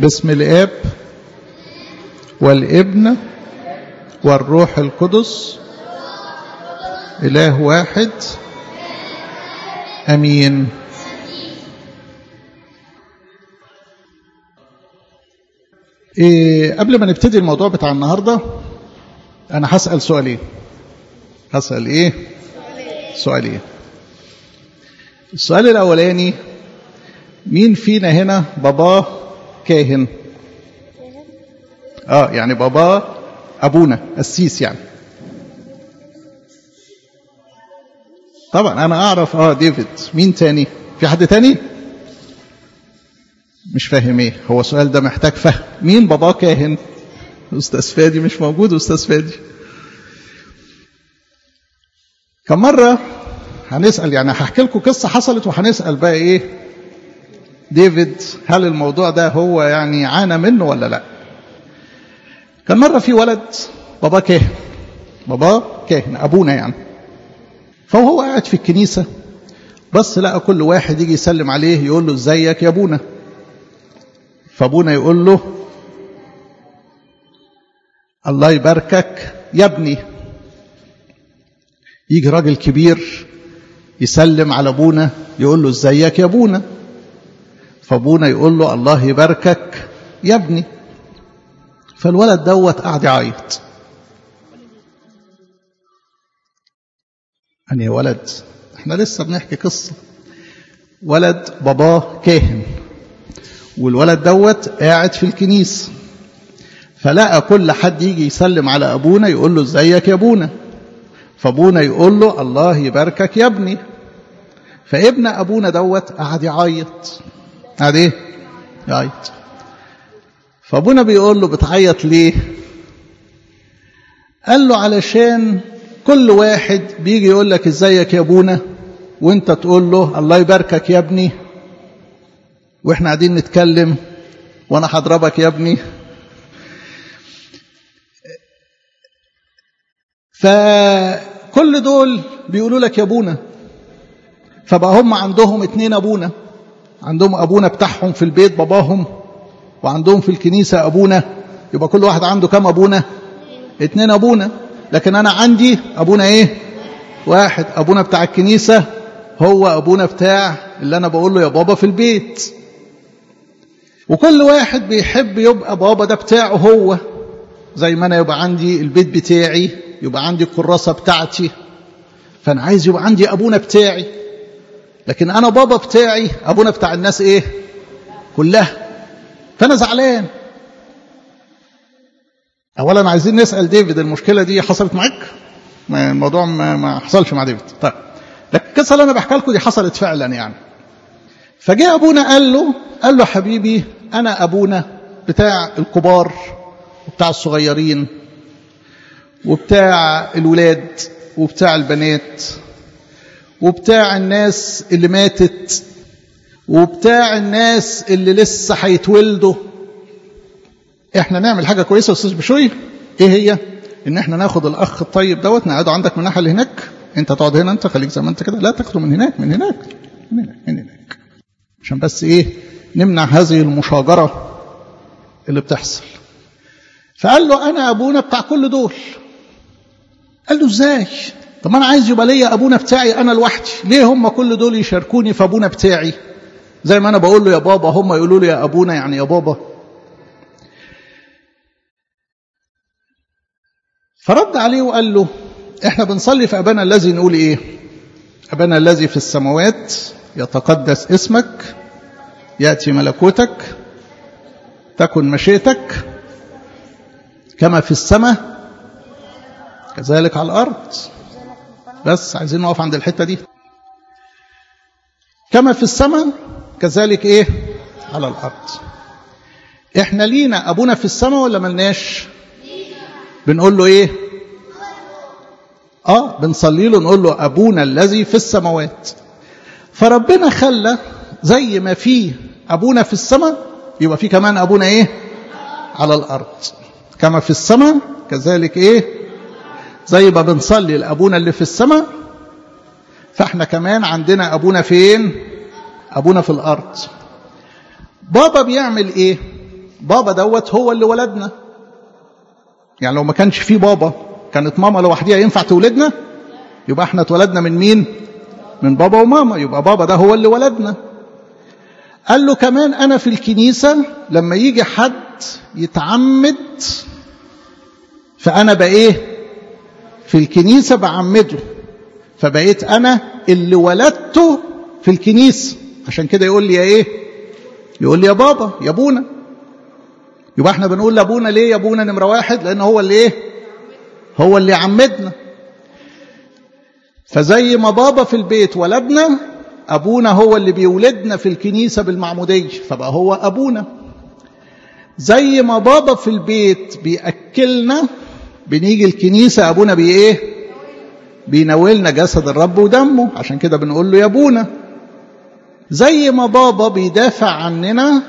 باسم الاب والابن والروح القدس اله واحد امين إيه قبل ما نبتدي الموضوع بتاع النهارده انا هسال سؤالين هسال ايه سؤالين السؤال الاولاني مين فينا هنا باباه كاهن اه يعني باباه ابونا قسيس يعني طبعا انا اعرف اه ديفيد مين تاني في حد تاني مش فاهم ايه هو السؤال ده محتاج فهم مين باباه كاهن استاذ فادي مش موجود استاذ فادي كم مره هنسال يعني هحكي لكم قصه حصلت وهنسال بقى ايه ديفيد هل الموضوع ده هو يعني عانى منه ولا لا كان مره في ولد باباه كاهن باباه كاهن ابونا يعني فهو قاعد في الكنيسه بس لقى كل واحد يجي يسلم عليه يقول له ازيك يا ابونا فابونا يقول له الله يباركك يا ابني يجي راجل كبير يسلم على ابونا يقول له ازيك يا ابونا فابونا يقول له الله يباركك يا ابني فالولد دوت قاعد يعيط يعني ولد احنا لسه بنحكي قصه ولد باباه كاهن والولد دوت قاعد في الكنيسه فلقى كل حد يجي يسلم على ابونا يقول له ازيك يا ابونا فابونا يقول له الله يباركك يا ابني فابن ابونا دوت قعد يعيط قعد ايه يعيط فابونا بيقول له بتعيط ليه قال له علشان كل واحد بيجي يقول لك ازيك يا ابونا وانت تقول له الله يباركك يا ابني واحنا قاعدين نتكلم وانا هضربك يا ابني فكل دول بيقولوا لك يا ابونا فبقى هم عندهم اتنين ابونا عندهم ابونا بتاعهم في البيت باباهم وعندهم في الكنيسة ابونا يبقى كل واحد عنده كم ابونا اتنين ابونا لكن انا عندي ابونا ايه واحد ابونا بتاع الكنيسة هو ابونا بتاع اللي انا بقول له يا بابا في البيت وكل واحد بيحب يبقى بابا ده بتاعه هو زي ما انا يبقى عندي البيت بتاعي يبقى عندي الكراسة بتاعتي فانا عايز يبقى عندي ابونا بتاعي لكن انا بابا بتاعي ابونا بتاع الناس ايه كلها فانا زعلان اولا عايزين نسال ديفيد المشكله دي حصلت معاك الموضوع ما, ما حصلش مع ديفيد طيب لكن القصه اللي انا بحكي لكم دي حصلت فعلا يعني فجاء ابونا قال له قال له حبيبي انا ابونا بتاع الكبار وبتاع الصغيرين وبتاع الولاد وبتاع البنات وبتاع الناس اللي ماتت وبتاع الناس اللي لسه هيتولدوا احنا نعمل حاجه كويسه يا استاذ بشوي ايه هي ان احنا ناخد الاخ الطيب دوت نقعده عندك من الناحيه اللي هناك انت تقعد هنا انت خليك زي ما انت كده لا تاخده من هناك من هناك من هناك من هناك عشان بس ايه نمنع هذه المشاجره اللي بتحصل فقال له انا ابونا بتاع كل دول قال له ازاي طب ما انا عايز يبقى ليا ابونا بتاعي انا لوحدي ليه هم كل دول يشاركوني في ابونا بتاعي زي ما انا بقول له يا بابا هم يقولوا لي يا ابونا يعني يا بابا فرد عليه وقال له احنا بنصلي في ابانا الذي نقول ايه ابانا الذي في السماوات يتقدس اسمك ياتي ملكوتك تكن مشيئتك كما في السماء كذلك على الارض بس عايزين نقف عند الحته دي كما في السماء كذلك ايه على الارض احنا لينا ابونا في السماء ولا ملناش بنقول له ايه اه بنصلي له نقول له ابونا الذي في السماوات فربنا خلى زي ما في ابونا في السماء يبقى في كمان ابونا ايه على الارض كما في السماء كذلك ايه زي ما بنصلي لابونا اللي في السماء فاحنا كمان عندنا ابونا فين ابونا في الارض بابا بيعمل ايه بابا دوت هو اللي ولدنا يعني لو ما كانش فيه بابا كانت ماما لوحديها ينفع تولدنا يبقى احنا اتولدنا من مين من بابا وماما يبقى بابا ده هو اللي ولدنا قال له كمان انا في الكنيسه لما يجي حد يتعمد فانا بايه في الكنيسه بعمده فبقيت انا اللي ولدته في الكنيسه عشان كده يقول لي يا ايه يقول لي يا بابا يا ابونا يبقى احنا بنقول لابونا ليه يا ابونا نمره واحد لان هو اللي ايه هو اللي عمدنا فزي ما بابا في البيت ولدنا ابونا هو اللي بيولدنا في الكنيسه بالمعموديه فبقى هو ابونا زي ما بابا في البيت بياكلنا بنيجي الكنيسه ابونا بي ايه بيناولنا جسد الرب ودمه عشان كده بنقول له يا ابونا زي ما بابا بيدافع عننا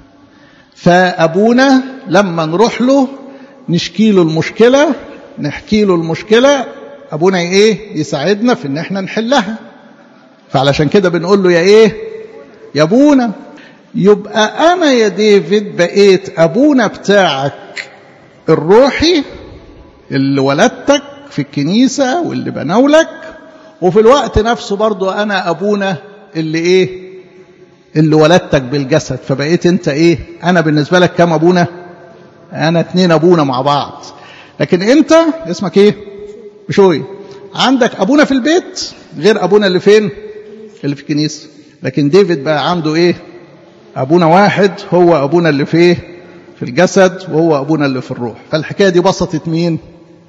فابونا لما نروح له نشكي له المشكله نحكي له المشكله ابونا ايه يساعدنا في ان احنا نحلها فعلشان كده بنقول له يا ايه يا ابونا يبقى انا يا ديفيد بقيت ابونا بتاعك الروحي اللي ولدتك في الكنيسه واللي بناولك وفي الوقت نفسه برضو انا ابونا اللي ايه اللي ولدتك بالجسد فبقيت انت ايه انا بالنسبه لك كم ابونا انا اتنين ابونا مع بعض لكن انت اسمك ايه بشوي عندك ابونا في البيت غير ابونا اللي فين اللي في الكنيسه لكن ديفيد بقى عنده ايه ابونا واحد هو ابونا اللي فيه في الجسد وهو ابونا اللي في الروح فالحكايه دي بسطت مين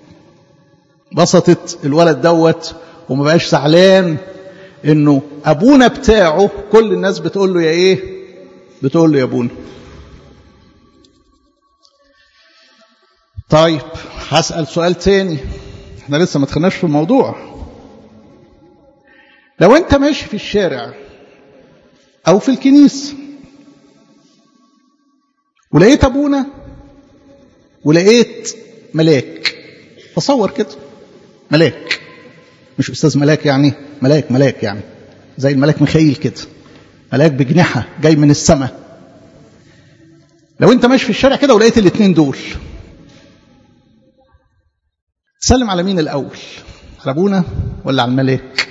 بسطت الولد دوت وما بقاش زعلان انه ابونا بتاعه كل الناس بتقول له يا ايه بتقول له يا ابونا طيب هسأل سؤال تاني احنا لسه ما دخلناش في الموضوع لو انت ماشي في الشارع او في الكنيسة ولقيت ابونا ولقيت ملاك تصور كده ملاك مش استاذ ملاك يعني ملاك ملاك يعني زي الملاك ميخائيل كده ملاك بجنحة جاي من السماء لو انت ماشي في الشارع كده ولقيت الاثنين دول تسلم على مين الاول على ابونا ولا على الملاك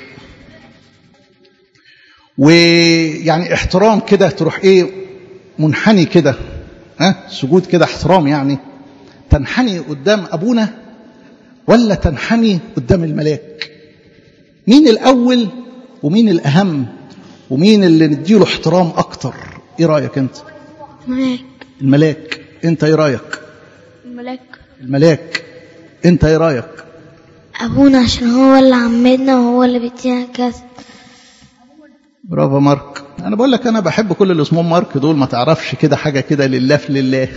ويعني احترام كده تروح ايه منحني كده ها سجود كده احترام يعني تنحني قدام ابونا ولا تنحني قدام الملاك مين الاول ومين الاهم ومين اللي نديله احترام اكتر ايه رايك انت ملاك الملاك انت ايه رايك الملاك الملاك انت ايه رايك أبونا عشان هو اللي عمدنا وهو اللي بيدينا كاس برافو مارك انا بقول لك انا بحب كل اللي اسمهم مارك دول ما تعرفش كده حاجه كده لله في لله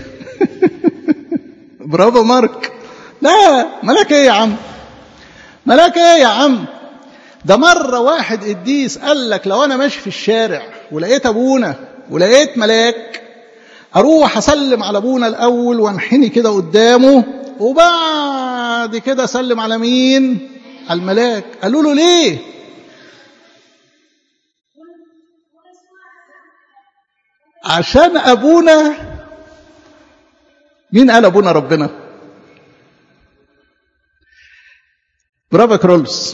برافو مارك لا ملاك ايه يا عم ملاك ايه يا عم ده مرة واحد قديس قال لك لو أنا ماشي في الشارع ولقيت أبونا ولقيت ملاك أروح أسلم على أبونا الأول وانحني كده قدامه وبعد كده أسلم على مين؟ على الملاك قالوا له ليه؟ عشان أبونا مين قال أبونا ربنا؟ برافو كرولس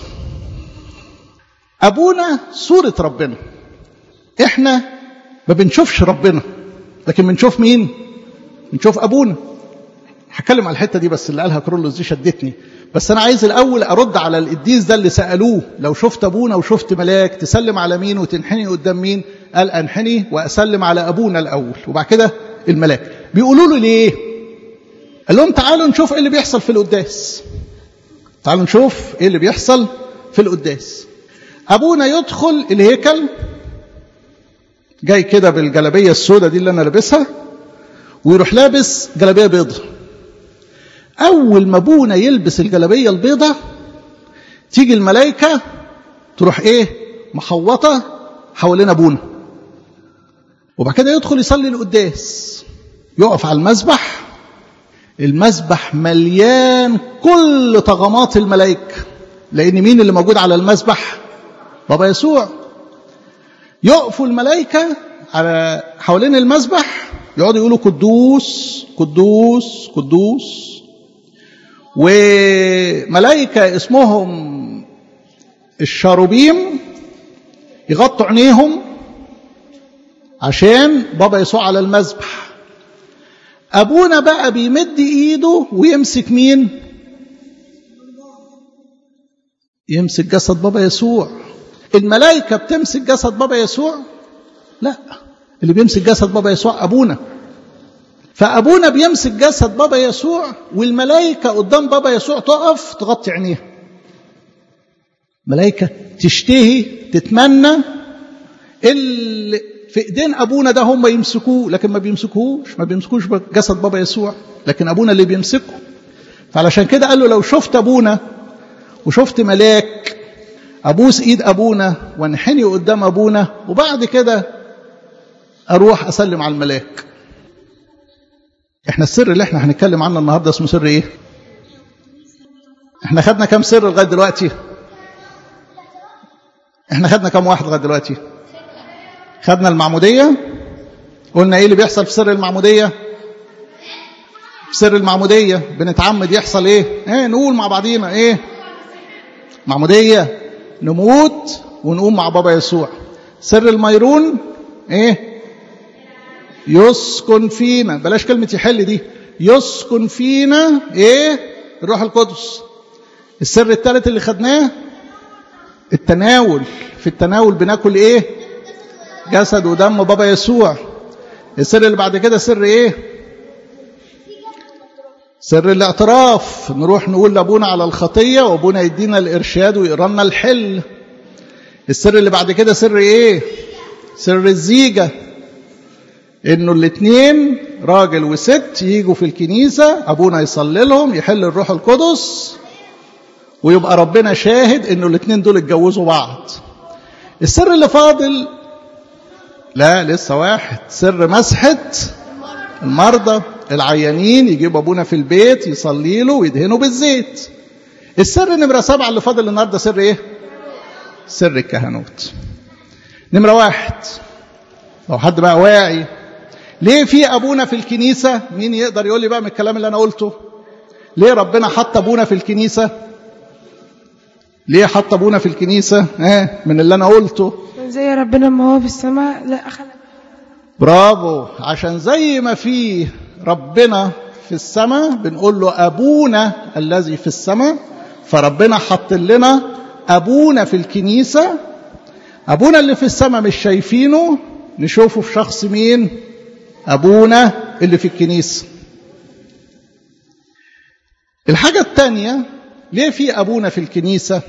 أبونا صورة ربنا إحنا ما بنشوفش ربنا لكن بنشوف مين؟ بنشوف أبونا هتكلم على الحتة دي بس اللي قالها كرولوس دي شدتني بس أنا عايز الأول أرد على القديس ده اللي سألوه لو شفت أبونا وشفت ملاك تسلم على مين وتنحني قدام مين؟ قال أنحني وأسلم على أبونا الأول وبعد كده الملاك بيقولوا له ليه؟ قال لهم تعالوا نشوف إيه اللي بيحصل في القداس تعالوا نشوف إيه اللي بيحصل في القداس أبونا يدخل الهيكل جاي كده بالجلابية السوداء دي اللي أنا لابسها ويروح لابس جلابية بيضة أول ما أبونا يلبس الجلابية البيضة تيجي الملائكة تروح إيه محوطة حوالين أبونا وبعد كده يدخل يصلي القداس يقف على المسبح المسبح مليان كل طغمات الملائكة لأن مين اللي موجود على المسبح بابا يسوع يقفوا الملائكة على حوالين المسبح يقعدوا يقولوا قدوس قدوس قدوس وملائكة اسمهم الشاروبيم يغطوا عينيهم عشان بابا يسوع على المذبح ابونا بقى بيمد ايده ويمسك مين يمسك جسد بابا يسوع الملائكه بتمسك جسد بابا يسوع لا اللي بيمسك جسد بابا يسوع ابونا فابونا بيمسك جسد بابا يسوع والملائكه قدام بابا يسوع تقف تغطي عينيها ملائكه تشتهي تتمنى اللي في ايدين ابونا ده هم يمسكوه لكن ما بيمسكوهوش ما بيمسكوش جسد بابا يسوع لكن ابونا اللي بيمسكه فعلشان كده قال له لو شفت ابونا وشفت ملاك ابوس ايد ابونا وانحني قدام ابونا وبعد كده اروح اسلم على الملاك احنا السر اللي احنا هنتكلم عنه النهارده اسمه سر ايه احنا خدنا كام سر لغايه دلوقتي احنا خدنا كام واحد لغايه دلوقتي خدنا المعمودية قلنا ايه اللي بيحصل في سر المعمودية في سر المعمودية بنتعمد يحصل ايه ايه نقول مع بعضينا ايه معمودية نموت ونقوم مع بابا يسوع سر الميرون ايه يسكن فينا بلاش كلمة يحل دي يسكن فينا ايه الروح القدس السر الثالث اللي خدناه التناول في التناول بناكل ايه جسد ودم بابا يسوع السر اللي بعد كده سر ايه سر الاعتراف نروح نقول لابونا على الخطيه وابونا يدينا الارشاد ويقرا لنا الحل السر اللي بعد كده سر ايه سر الزيجه انه الاثنين راجل وست يجوا في الكنيسه ابونا يصلي لهم يحل الروح القدس ويبقى ربنا شاهد انه الاثنين دول اتجوزوا بعض السر اللي فاضل لا لسه واحد سر مسحة المرضى العيانين يجيب ابونا في البيت يصلي له ويدهنه بالزيت السر نمرة سبعة اللي فاضل النهاردة سر ايه سر الكهنوت نمرة واحد لو حد بقى واعي ليه في ابونا في الكنيسة مين يقدر يقول لي بقى من الكلام اللي انا قلته ليه ربنا حط ابونا في الكنيسة ليه حط ابونا في الكنيسة ها من اللي انا قلته زي ربنا ما هو في السماء لا أخلق برافو عشان زي ما في ربنا في السماء بنقول له أبونا الذي في السماء فربنا حط لنا أبونا في الكنيسة أبونا اللي في السماء مش شايفينه نشوفه في شخص مين أبونا اللي في الكنيسة الحاجة الثانية ليه في أبونا في الكنيسة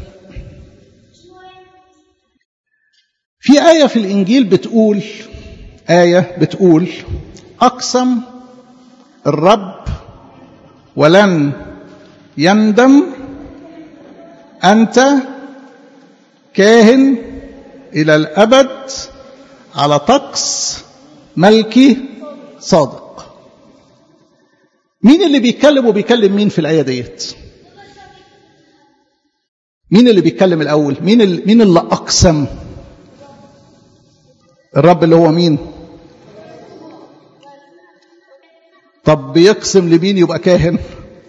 في آية في الإنجيل بتقول آية بتقول أقسم الرب ولن يندم أنت كاهن إلى الأبد على طقس ملكي صادق مين اللي بيتكلم وبيكلم مين في الآية ديت مين اللي بيتكلم الأول مين اللي, مين اللي أقسم الرب اللي هو مين طب بيقسم لمين يبقى كاهن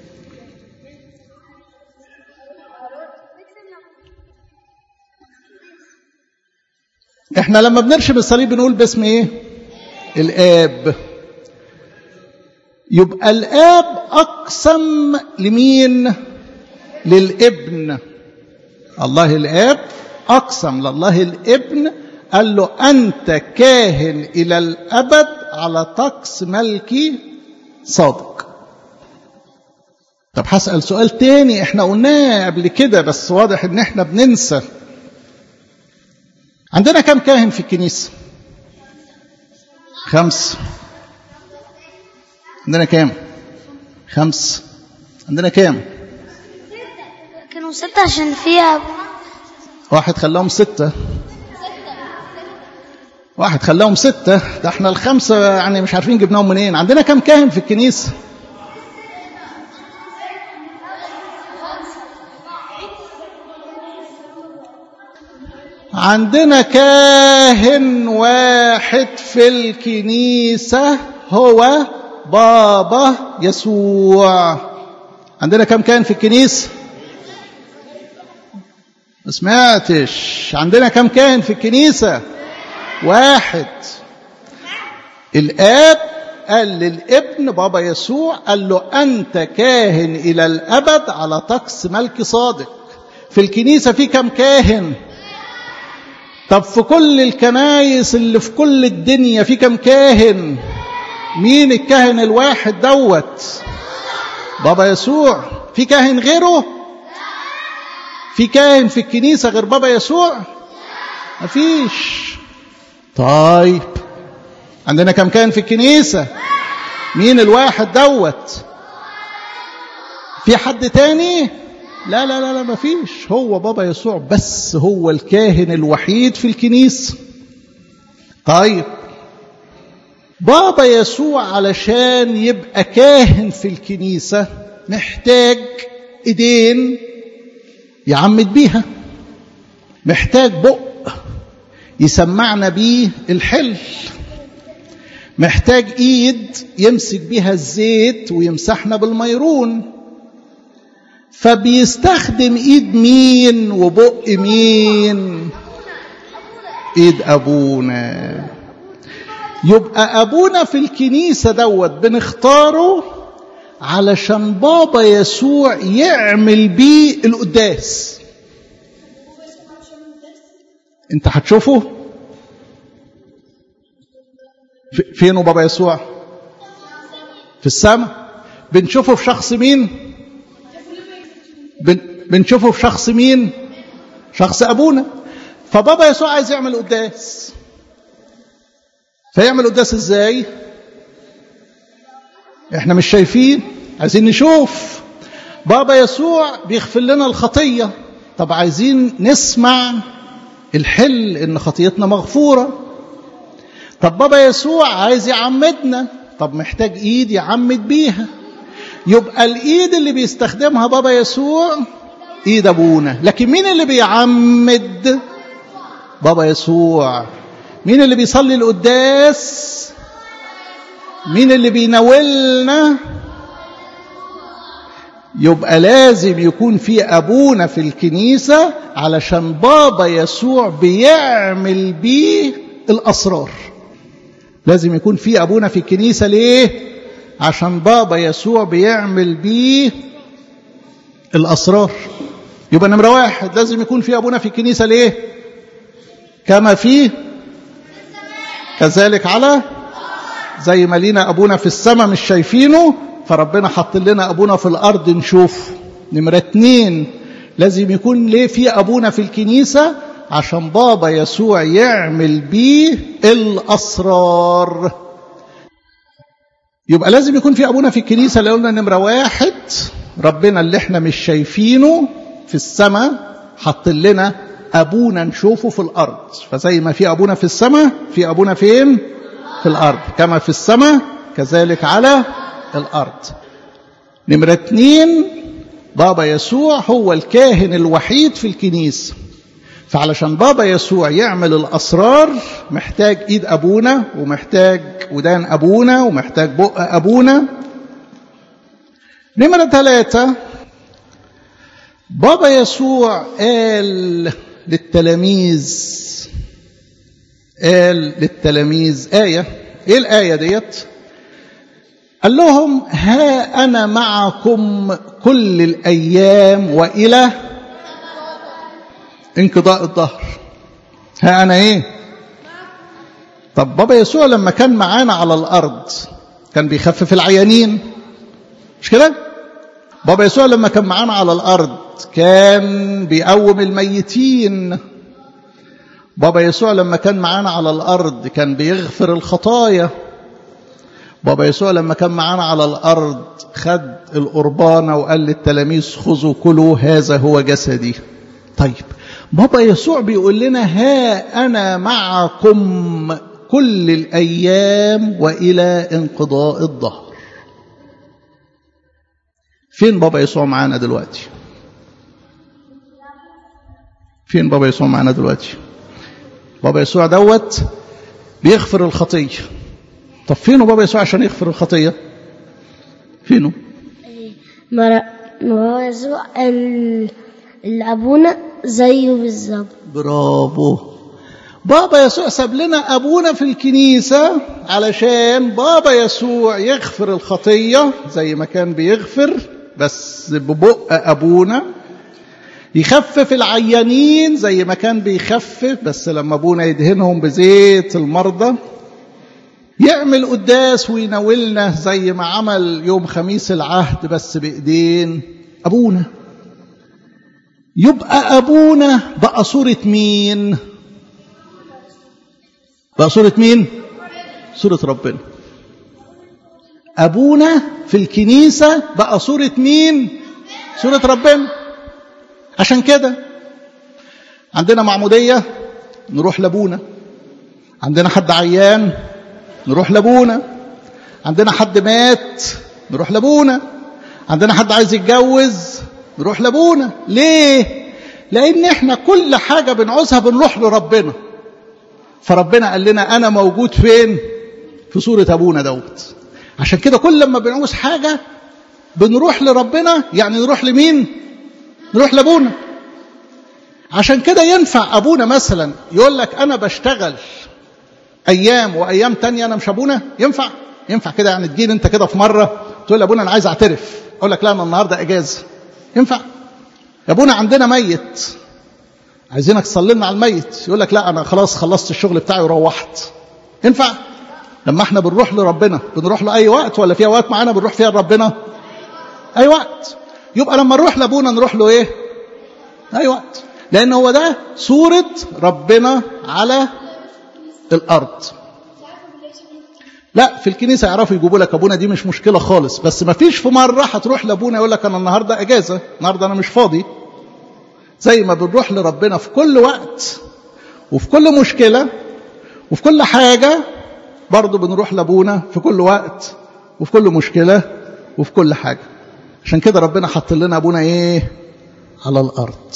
احنا لما بنرشم الصليب بنقول باسم ايه الاب يبقى الاب اقسم لمين للابن الله الاب اقسم لله الابن قال له أنت كاهن إلى الأبد على طقس ملكي صادق طب هسأل سؤال تاني احنا قلناه قبل كده بس واضح ان احنا بننسى عندنا كم كاهن في الكنيسة خمس عندنا كام خمس عندنا كام كانوا ستة عشان فيها واحد خلاهم ستة واحد خلاهم ستة ده احنا الخمسة يعني مش عارفين جبناهم منين عندنا كم كاهن في الكنيسة عندنا كاهن واحد في الكنيسة هو بابا يسوع عندنا كم كاهن في الكنيسة ما سمعتش عندنا كم كاهن في الكنيسة واحد الآب قال للابن بابا يسوع قال له أنت كاهن إلى الأبد على طقس ملك صادق في الكنيسة في كم كاهن طب في كل الكنايس اللي في كل الدنيا في كم كاهن مين الكاهن الواحد دوت بابا يسوع في كاهن غيره في كاهن في الكنيسة غير بابا يسوع مفيش طيب عندنا كم كاهن في الكنيسة مين الواحد دوت في حد تاني لا لا لا لا مفيش هو بابا يسوع بس هو الكاهن الوحيد في الكنيسة طيب بابا يسوع علشان يبقى كاهن في الكنيسة محتاج ايدين يعمد بيها محتاج بق يسمعنا بيه الحل محتاج ايد يمسك بيها الزيت ويمسحنا بالميرون فبيستخدم ايد مين وبق مين ايد ابونا يبقى ابونا في الكنيسه دوت بنختاره علشان بابا يسوع يعمل بيه القداس انت هتشوفه فينه بابا يسوع في السماء بنشوفه في شخص مين بن بنشوفه في شخص مين شخص ابونا فبابا يسوع عايز يعمل قداس فيعمل قداس ازاي احنا مش شايفين عايزين نشوف بابا يسوع بيغفر لنا الخطيه طب عايزين نسمع الحل ان خطيتنا مغفوره طب بابا يسوع عايز يعمدنا طب محتاج ايد يعمد بيها يبقى الايد اللي بيستخدمها بابا يسوع ايد ابونا لكن مين اللي بيعمد بابا يسوع مين اللي بيصلي القداس مين اللي بيناولنا يبقى لازم يكون في ابونا في الكنيسه علشان بابا يسوع بيعمل بيه الاسرار لازم يكون في ابونا في الكنيسه ليه عشان بابا يسوع بيعمل بيه الاسرار يبقى نمره واحد لازم يكون في ابونا في الكنيسه ليه كما في كذلك على زي ما لينا ابونا في السماء مش شايفينه فربنا حط لنا ابونا في الارض نشوفه نمره اتنين لازم يكون ليه في ابونا في الكنيسه عشان بابا يسوع يعمل بيه الاسرار يبقى لازم يكون في ابونا في الكنيسه اللي قلنا نمره واحد ربنا اللي احنا مش شايفينه في السماء حط لنا ابونا نشوفه في الارض فزي ما في ابونا في السماء في ابونا فين في الارض كما في السماء كذلك على الارض نمره اتنين بابا يسوع هو الكاهن الوحيد في الكنيسه فعلشان بابا يسوع يعمل الاسرار محتاج ايد ابونا ومحتاج ودان ابونا ومحتاج بق ابونا نمره ثلاثه بابا يسوع قال للتلاميذ قال للتلاميذ آية إيه الآية ديت قال لهم ها أنا معكم كل الأيام وإلى انقضاء الظهر ها أنا إيه طب بابا يسوع لما كان معانا على الأرض كان بيخفف العيانين مش كده بابا يسوع لما كان معانا على الأرض كان بيقوم الميتين بابا يسوع لما كان معانا على الأرض كان بيغفر الخطايا بابا يسوع لما كان معانا على الأرض خد القربانة وقال للتلاميذ خذوا كلوا هذا هو جسدي طيب بابا يسوع بيقول لنا ها أنا معكم كل الأيام وإلى انقضاء الظهر فين بابا يسوع معانا دلوقتي فين بابا يسوع معانا دلوقتي بابا يسوع دوت بيغفر الخطية طب فينه بابا يسوع عشان يغفر الخطيه فينه ما ما هو يسوع ال- اللي أبونا زيه بالظبط برافو بابا يسوع ساب لنا ابونا في الكنيسه علشان بابا يسوع يغفر الخطيه زي ما كان بيغفر بس ببق ابونا يخفف العيانين زي ما كان بيخفف بس لما ابونا يدهنهم بزيت المرضى يعمل قداس ويناولنا زي ما عمل يوم خميس العهد بس بايدين ابونا يبقى ابونا بقى صوره مين بقى صوره مين صوره ربنا ابونا في الكنيسه بقى صوره مين صوره ربنا عشان كده عندنا معموديه نروح لابونا عندنا حد عيان نروح لابونا عندنا حد مات نروح لابونا عندنا حد عايز يتجوز نروح لابونا ليه لان احنا كل حاجه بنعوزها بنروح لربنا فربنا قال لنا انا موجود فين في صوره ابونا دوت عشان كده كل لما بنعوز حاجه بنروح لربنا يعني نروح لمين نروح لابونا عشان كده ينفع ابونا مثلا يقول لك انا بشتغل ايام وايام تانية انا مش ابونا ينفع ينفع كده يعني تجيني انت كده في مره تقول لابونا انا عايز اعترف اقول لك لا انا النهارده اجازه ينفع يا ابونا عندنا ميت عايزينك تصلي لنا على الميت يقول لك لا انا خلاص خلصت الشغل بتاعي وروحت ينفع لما احنا بنروح لربنا بنروح له اي وقت ولا في اوقات معانا بنروح فيها لربنا اي وقت يبقى لما نروح لابونا نروح له ايه اي وقت لان هو ده صوره ربنا على الارض لا في الكنيسه يعرفوا يجيبوا لك ابونا دي مش مشكله خالص بس ما فيش في مره هتروح لابونا يقول لك انا النهارده اجازه النهارده انا مش فاضي زي ما بنروح لربنا في كل وقت وفي كل مشكله وفي كل حاجه برضه بنروح لابونا في كل وقت وفي كل مشكله وفي كل حاجه عشان كده ربنا حط لنا ابونا ايه على الارض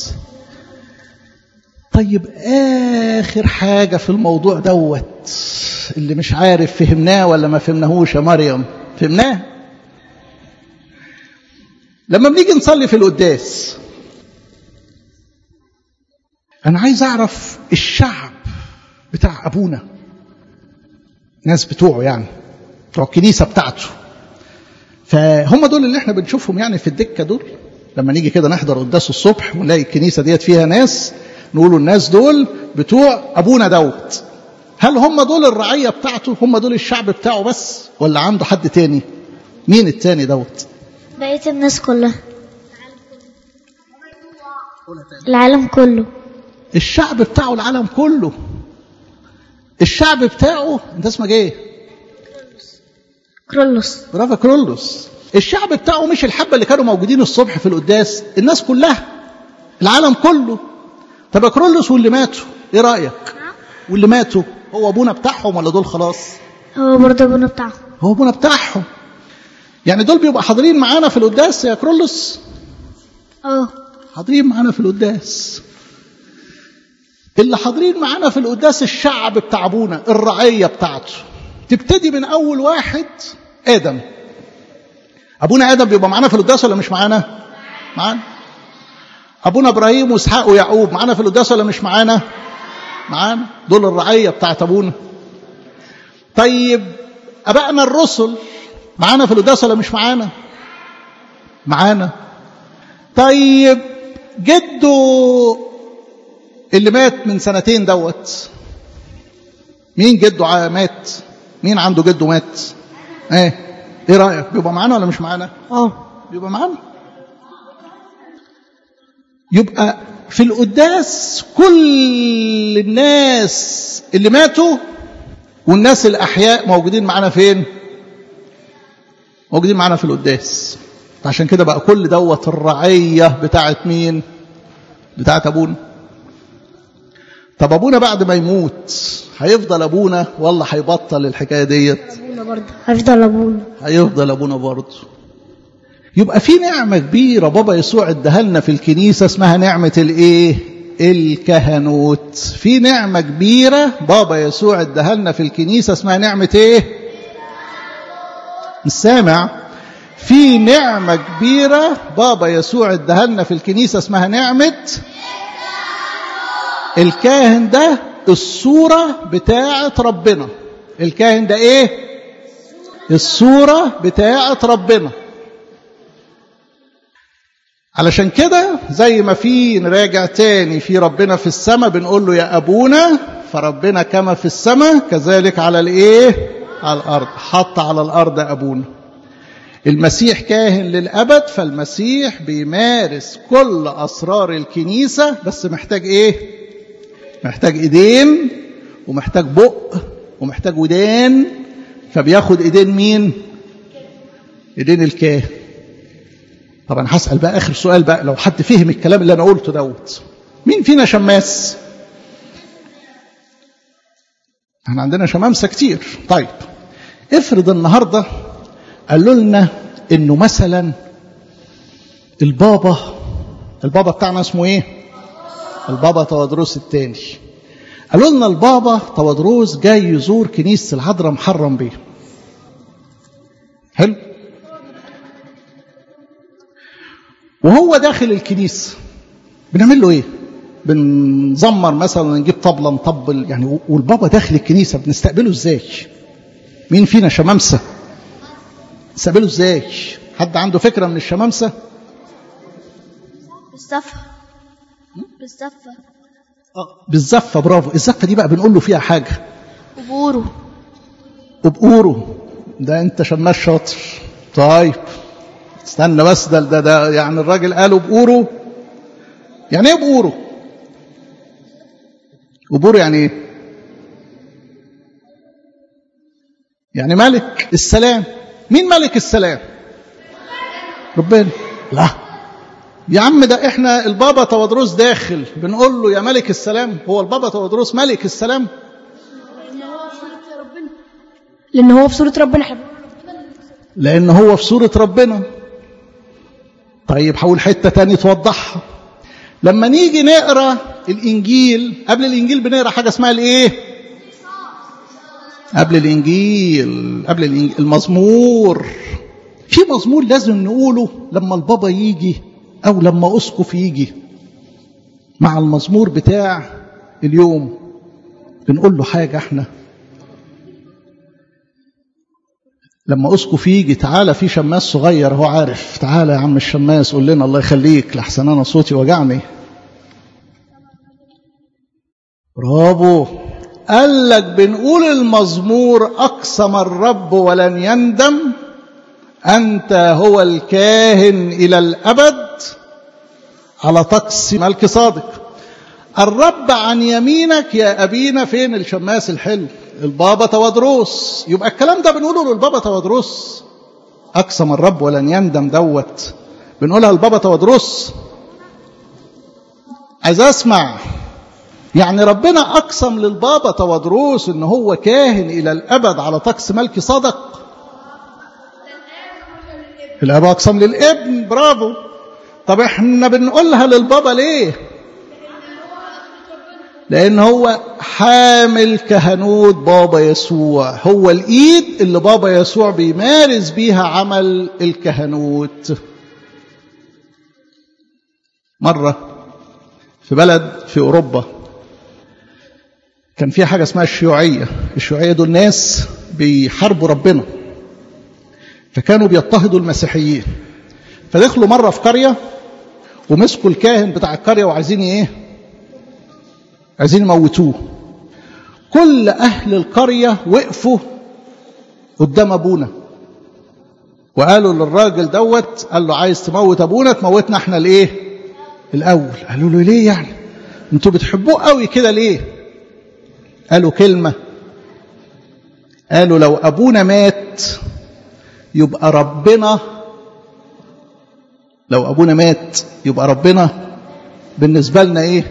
طيب آخر حاجة في الموضوع دوت اللي مش عارف فهمناه ولا ما فهمناهوش يا مريم فهمناه لما بنيجي نصلي في القداس أنا عايز أعرف الشعب بتاع أبونا ناس بتوعه يعني بتوع الكنيسة بتاعته فهم دول اللي احنا بنشوفهم يعني في الدكة دول لما نيجي كده نحضر قداس الصبح ونلاقي الكنيسة ديت فيها ناس نقولوا الناس دول بتوع أبونا دوت هل هم دول الرعية بتاعته هم دول الشعب بتاعه بس ولا عنده حد تاني مين التاني دوت بقية الناس كلها العالم كله الشعب بتاعه العالم كله الشعب بتاعه انت اسمك ايه كرولوس برافو كرولوس الشعب بتاعه مش الحبة اللي كانوا موجودين الصبح في القداس الناس كلها العالم كله طب يا كرولوس واللي ماتوا ايه رأيك واللي ماتوا هو ابونا بتاعهم ولا دول خلاص هو برضه ابونا بتاعهم هو ابونا بتاعهم يعني دول بيبقى حاضرين معانا في القداس يا كرولوس اه حاضرين معانا في القداس اللي حاضرين معانا في القداس الشعب بتاع ابونا الرعيه بتاعته تبتدي من اول واحد ادم ابونا ادم بيبقى معانا في القداس ولا مش معانا معانا ابونا ابراهيم واسحاق ويعقوب معانا في القداس ولا مش معانا معانا دول الرعيه بتاعت ابونا طيب ابائنا الرسل معانا في القداس ولا مش معانا معانا طيب جده اللي مات من سنتين دوت مين جده ع- مات مين عنده جده مات ايه ايه رايك بيبقى معانا ولا مش معانا اه بيبقى معانا يبقى في القداس كل الناس اللي ماتوا والناس الاحياء موجودين معانا فين موجودين معانا في القداس عشان كده بقى كل دوت الرعيه بتاعت مين بتاعت ابونا طب ابونا بعد ما يموت هيفضل ابونا ولا هيبطل الحكايه ديت ابونا برضه هيفضل ابونا هيفضل ابونا برضه يبقى في نعمه كبيره بابا يسوع اداها لنا في الكنيسه اسمها نعمه الايه الكهنوت في نعمه كبيره بابا يسوع اداها لنا في الكنيسه اسمها نعمه ايه مش سامع في نعمة كبيرة بابا يسوع اداها لنا في الكنيسة اسمها نعمة الكاهن ده الصورة بتاعة ربنا الكاهن ده ايه الصورة بتاعة ربنا علشان كده زي ما في نراجع تاني في ربنا في السماء بنقول له يا أبونا فربنا كما في السماء كذلك على الايه على الأرض حط على الأرض أبونا المسيح كاهن للأبد فالمسيح بيمارس كل أسرار الكنيسة بس محتاج إيه محتاج إيدين ومحتاج بق ومحتاج ودان فبياخد إيدين مين إيدين الكاهن طبعا هسأل بقى آخر سؤال بقى لو حد فهم الكلام اللي أنا قلته دوت مين فينا شماس احنا عندنا شمامسة كتير طيب افرض النهارده قالوا لنا انه مثلا البابا البابا بتاعنا اسمه ايه البابا تودروس الثاني قالوا لنا البابا تودروس جاي يزور كنيسه العذراء محرم بيه حلو وهو داخل الكنيسه بنعمل له ايه بنزمر مثلا نجيب طبله نطبل يعني والبابا داخل الكنيسه بنستقبله ازاي مين فينا شمامسه نستقبله ازاي حد عنده فكره من الشمامسه بالصفة بالصفة بالزفه برافو الزفه دي بقى بنقول له فيها حاجه وبورو وبقوره ده انت شماس شاطر طيب استنى بس ده ده, ده يعني الراجل قاله بقوره يعني ايه بقوره وبوره يعني ايه يعني ملك السلام مين ملك السلام ربنا لا يا عم ده احنا البابا تودروس داخل بنقول له يا ملك السلام هو البابا تودروس ملك السلام لأن هو في صورة ربنا احنا لان هو في صورة ربنا طيب حول حتة تاني توضحها لما نيجي نقرا الانجيل قبل الانجيل بنقرا حاجه اسمها الايه قبل الانجيل قبل الإنجيل المزمور في مزمور لازم نقوله لما البابا يجي او لما اسقف يجي مع المزمور بتاع اليوم بنقول له حاجه احنا لما اسقف يجي تعالى في شماس صغير هو عارف تعالى يا عم الشماس قول لنا الله يخليك لحسن انا صوتي وجعني برافو قال لك بنقول المزمور اقسم الرب ولن يندم انت هو الكاهن الى الابد على طقس ملك صادق الرب عن يمينك يا ابينا فين الشماس الحلو البابا تودروس يبقى الكلام ده بنقوله للبابا تودروس اقسم الرب ولن يندم دوت بنقولها للبابا تودروس عايز اسمع يعني ربنا اقسم للبابا تودروس ان هو كاهن الى الابد على طقس ملك صدق الاب اقسم للابن برافو طب احنا بنقولها للبابا ليه لأن هو حامل كهنوت بابا يسوع هو الإيد اللي بابا يسوع بيمارس بيها عمل الكهنوت مرة في بلد في أوروبا كان في حاجة اسمها الشيوعية الشيوعية دول ناس بيحاربوا ربنا فكانوا بيضطهدوا المسيحيين فدخلوا مرة في قرية ومسكوا الكاهن بتاع القرية وعايزين ايه عايزين يموتوه كل أهل القرية وقفوا قدام أبونا وقالوا للراجل دوت قال له عايز تموت أبونا تموتنا احنا الإيه الأول قالوا له ليه يعني انتوا بتحبوه قوي كده ليه قالوا كلمة قالوا لو أبونا مات يبقى ربنا لو أبونا مات يبقى ربنا بالنسبة لنا إيه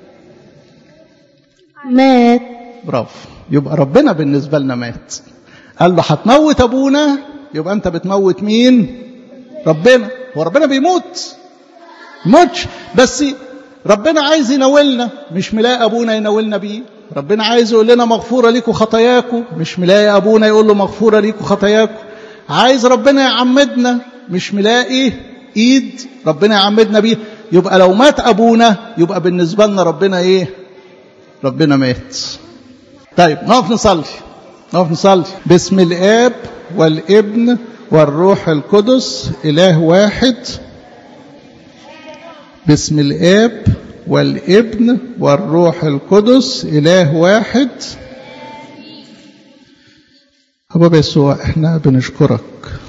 مات برافو يبقى ربنا بالنسبة لنا مات قال له هتموت أبونا يبقى أنت بتموت مين ربنا هو ربنا بيموت موتش بس ربنا عايز ينولنا مش ملاقي أبونا ينولنا بيه ربنا عايز يقول لنا مغفورة ليكم خطاياكم مش ملاقي أبونا يقول له مغفورة ليكم خطاياكم عايز ربنا يعمدنا مش ملاقي ايد ربنا يعمدنا بيه يبقى لو مات ابونا يبقى بالنسبه لنا ربنا ايه ربنا مات طيب نقف نصلي نقف نصلي باسم الاب والابن والروح القدس اله واحد باسم الاب والابن والروح القدس اله واحد يا بابا يسوع احنا بنشكرك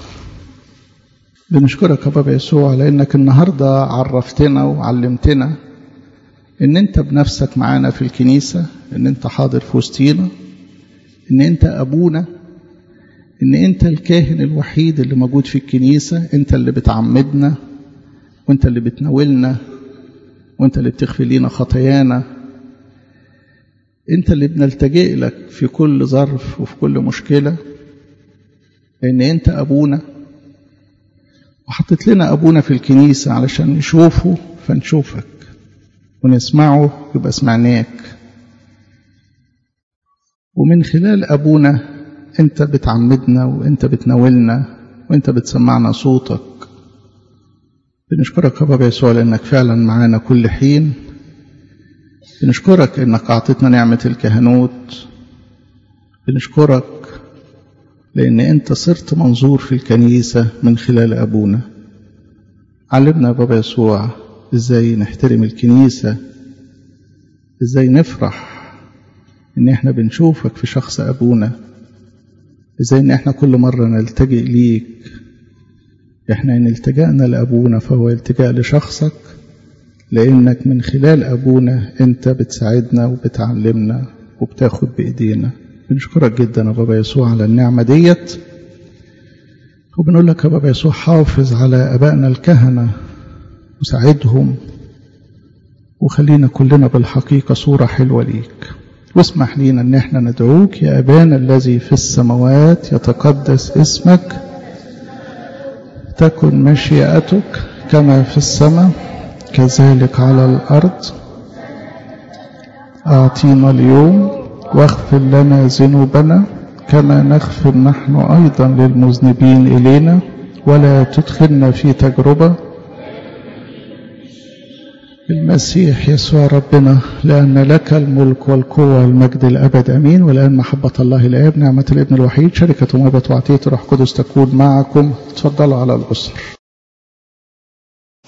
بنشكرك يا بابا يسوع لانك النهارده عرفتنا وعلمتنا ان انت بنفسك معانا في الكنيسه ان انت حاضر في وسطينا ان انت ابونا ان انت الكاهن الوحيد اللي موجود في الكنيسه انت اللي بتعمدنا وانت اللي بتناولنا وانت اللي بتغفر لينا خطايانا انت اللي بنلتجئ لك في كل ظرف وفي كل مشكله لان انت ابونا وحطيت لنا ابونا في الكنيسه علشان نشوفه فنشوفك ونسمعه يبقى سمعناك ومن خلال ابونا انت بتعمدنا وانت بتناولنا وانت بتسمعنا صوتك بنشكرك يا بابا يسوع لانك فعلا معانا كل حين بنشكرك انك اعطيتنا نعمه الكهنوت بنشكرك لان انت صرت منظور في الكنيسه من خلال ابونا علمنا يا بابا يسوع ازاي نحترم الكنيسه ازاي نفرح ان احنا بنشوفك في شخص ابونا ازاي ان احنا كل مره نلتجئ ليك احنا ان التجأنا لابونا فهو التجاء لشخصك لانك من خلال ابونا انت بتساعدنا وبتعلمنا وبتاخد بايدينا بنشكرك جدا يا بابا يسوع على النعمه ديت وبنقول لك يا بابا يسوع حافظ على ابائنا الكهنه وساعدهم وخلينا كلنا بالحقيقه صوره حلوه ليك واسمح لينا ان احنا ندعوك يا ابانا الذي في السماوات يتقدس اسمك تكن مشيئتك كما في السماء كذلك على الارض اعطينا اليوم واغفر لنا ذنوبنا كما نغفر نحن ايضا للمذنبين الينا ولا تدخلنا في تجربه المسيح يسوع ربنا لأن لك الملك والقوة والمجد الأبد أمين والآن محبة الله الآب نعمة الابن الوحيد شركة ومبة وعطية روح قدس تكون معكم تفضلوا على الأسر